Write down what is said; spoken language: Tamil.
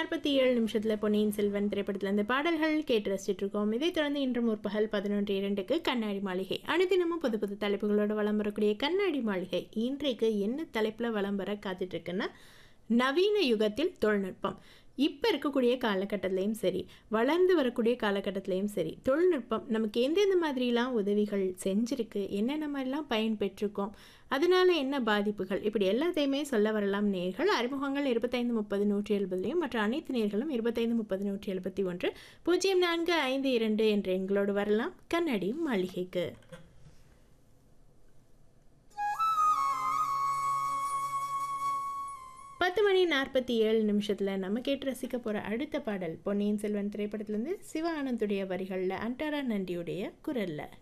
நாற்பத்தி ஏழு நிமிஷத்தில் பொன்னியின் செல்வன் திரைப்படத்தில் இந்த பாடல்கள் கேட்டு ரசிச்சுட்டு இருக்கோம் இதைத் தொடர்ந்து இன்று முற்பகல் பதினொன்று இரண்டுக்கு கண்ணாடி மாளிகை அனுதினமும் புது புது தலைப்புகளோட வலம் வரக்கூடிய கண்ணாடி மாளிகை இன்றைக்கு என்ன தலைப்பில் வலம் வர காத்துட்டு இருக்குன்னா நவீன யுகத்தில் தொழில்நுட்பம் இப்போ இருக்கக்கூடிய காலகட்டத்திலையும் சரி வளர்ந்து வரக்கூடிய காலகட்டத்திலையும் சரி தொழில்நுட்பம் நமக்கு எந்தெந்த மாதிரிலாம் உதவிகள் செஞ்சிருக்கு என்னென்ன மாதிரிலாம் பயன் பெற்றிருக்கோம் அதனால என்ன பாதிப்புகள் இப்படி எல்லாத்தையுமே சொல்ல வரலாம் நேர்கள் அறிமுகங்கள் இருபத்தைந்து முப்பது நூற்றி எழுபதுலையும் மற்ற அனைத்து நேர்களும் இருபத்தைந்து முப்பது நூற்றி எழுபத்தி ஒன்று பூஜ்ஜியம் நான்கு ஐந்து இரண்டு என்ற எங்களோடு வரலாம் கண்ணாடி மாளிகைக்கு பத்து மணி நாற்பத்தி ஏழு நிமிஷத்தில் நம்ம கேட்டு ரசிக்க போகிற அடுத்த பாடல் பொன்னியின் செல்வன் திரைப்படத்திலேருந்து சிவ ஆனந்துடைய வரிகளில் அன்டாரா நண்டியுடைய குரலில்